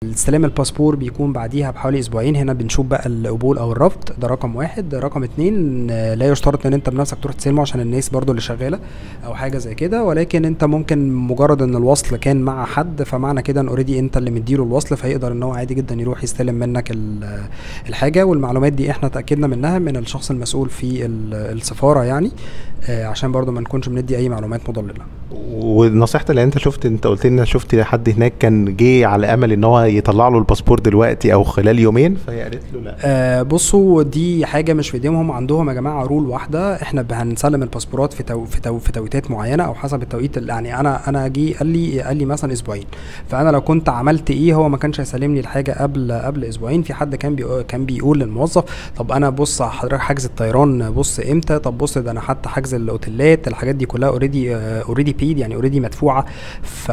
استلام الباسبور بيكون بعديها بحوالي اسبوعين هنا بنشوف بقى القبول او الرفض ده رقم واحد رقم اتنين آه، لا يشترط ان انت بنفسك تروح تستلمه عشان الناس برضو اللي شغاله او حاجه زي كده ولكن انت ممكن مجرد ان الوصل كان مع حد فمعنى كده ان اوريدي انت اللي مديله الوصل فيقدر ان هو عادي جدا يروح يستلم منك ال- الحاجه والمعلومات دي احنا اتاكدنا منها من الشخص المسؤول في ال- السفاره يعني آه، عشان برضو ما نكونش بندي اي معلومات مضلله ونصيحتي اللي انت شفت انت قلت لنا شفت حد هناك كان جه على امل ان هو يطلع له الباسبور دلوقتي او خلال يومين فهي قالت له لا آه بصوا دي حاجه مش في ايديهم هم عندهم يا جماعه رول واحده احنا ب- هنسلم الباسبورات في تو في, تو في توقيتات معينه او حسب التوقيت اللي يعني انا انا جه قال لي قال لي مثلا اسبوعين فانا لو كنت عملت ايه هو ما كانش هيسلمني الحاجه قبل قبل اسبوعين في حد كان بيقول كان بيقول للموظف طب انا بص حضرتك حجز الطيران بص امتى طب بص ده انا حتى حجز الاوتيلات الحاجات دي كلها اوريدي اوريدي بيد يعني اوريدي مدفوعه ف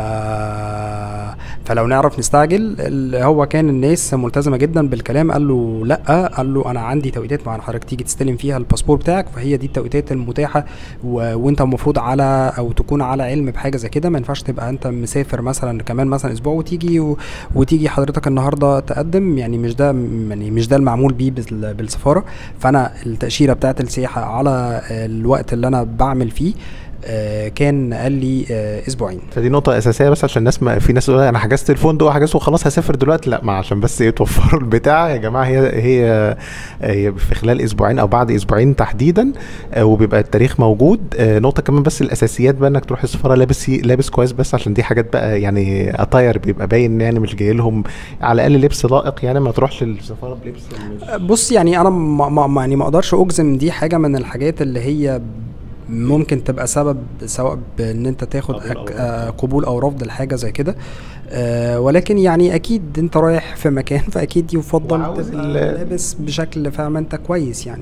فلو نعرف نستعجل ال- هو كان الناس ملتزمه جدا بالكلام قال له لا قال له انا عندي توقيتات معينه حضرتك تيجي تستلم فيها الباسبور بتاعك فهي دي التوقيتات المتاحه و... وانت المفروض على او تكون على علم بحاجه زي كده ما ينفعش تبقى انت مسافر مثلا كمان مثلا اسبوع وتيجي و... وتيجي حضرتك النهارده تقدم يعني مش ده يعني مش ده المعمول بيه بال... بالسفاره فانا التاشيره بتاعت السياحه على الوقت اللي انا بعمل فيه آه، كان قال لي آه، اسبوعين فدي نقطة أساسية بس عشان الناس ما في ناس تقول أنا حجزت الفندق وحجزته وخلاص هسافر دلوقتي لا ما عشان بس إيه توفروا البتاع يا جماعة هي هي هي في خلال أسبوعين أو بعد أسبوعين تحديدا آه، وبيبقى التاريخ موجود آه، نقطة كمان بس الأساسيات بقى إنك تروح السفارة لابس لابس كويس بس عشان دي حاجات بقى يعني أطاير بيبقى باين يعني مش جاي لهم على الأقل لبس لائق يعني ما تروحش السفارة بلبس مش بص يعني انا ما ما ما- يعني ما اقدرش اجزم دي حاجه من الحاجات اللي هي ممكن تبقى سبب سواء بان انت تاخد قبول أو أك... رفض. آه قبول او رفض لحاجه زي كده آه ولكن يعني اكيد انت رايح في مكان فاكيد يفضل وعاوز تبقى ال- لابس بشكل فاهم انت كويس يعني